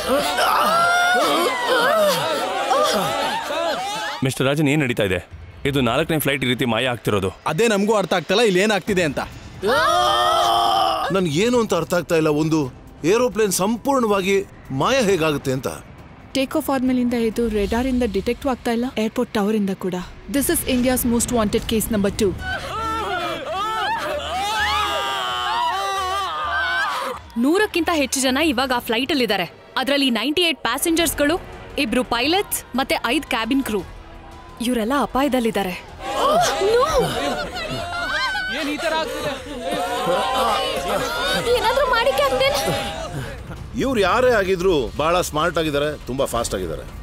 mister Rajan ಏನ್ ನಡೀತಾ ಇದೆ ಇದು ನಾಲ್ಕನೇ ಫ್ಲೈಟ್ ಈ ರೀತಿ ಮಾಯ ಆಗ್ತಿರೋದು ಅದೇ ನಮಗೂ ಅರ್ಥ ಆಗ್ತಲ್ಲ ಇಲ್ಲಿ ಏನಾಗ್ತಿದೆ ಅಂತ ನನ್ಗೇನು ಅಂತ ಅರ್ಥ ಆಗ್ತಾ ಇಲ್ಲ ಒಂದು ಏರೋಪ್ಲೇನ್ ಸಂಪೂರ್ಣವಾಗಿ ಮಾಯ ಹೇಗಾಗುತ್ತೆ ಅಂತ ಟೇಕ್ ಆಫ್ ಆದ್ಮೇಲಿಂದ ಇದು ರೆಡಾರ್ ಇಂದ ಡಿಟೆಕ್ಟ್ ಆಗ್ತಾ ಇಲ್ಲ ಏರ್ಪೋರ್ಟ್ ಟವರ್ ಇಂದ ಕೂಡ this is India's most wanted case number two ನೂರಕ್ಕಿಂತ ಹೆಚ್ಚು ಜನ ಇವಾಗ ಆ ಫ್ಲೈಟ್ ಅಲ್ಲಿ ಇದ್ದಾರೆ ಅದರಲ್ಲಿ ನೈಂಟಿ ಏಟ್ ಪ್ಯಾಸೆಂಜರ್ಸ್ಗಳು ಇಬ್ರು ಪೈಲಟ್ಸ್ ಮತ್ತೆ ಐದ್ ಕ್ಯಾಬಿನ್ ಕ್ರೂ ಇವರೆಲ್ಲ ಅಪಾಯದಲ್ಲಿದ್ದಾರೆ ಏನಾದ್ರೂ ಮಾಡಿ ಕ್ಯಾಪ್ಟನ್ ಇವ್ರು ಯಾರೇ ಆಗಿದ್ರು ಬಹಳ ಸ್ಮಾರ್ಟ್ ಆಗಿದ್ದಾರೆ ತುಂಬಾ ಫಾಸ್ಟ್ ಆಗಿದ್ದಾರೆ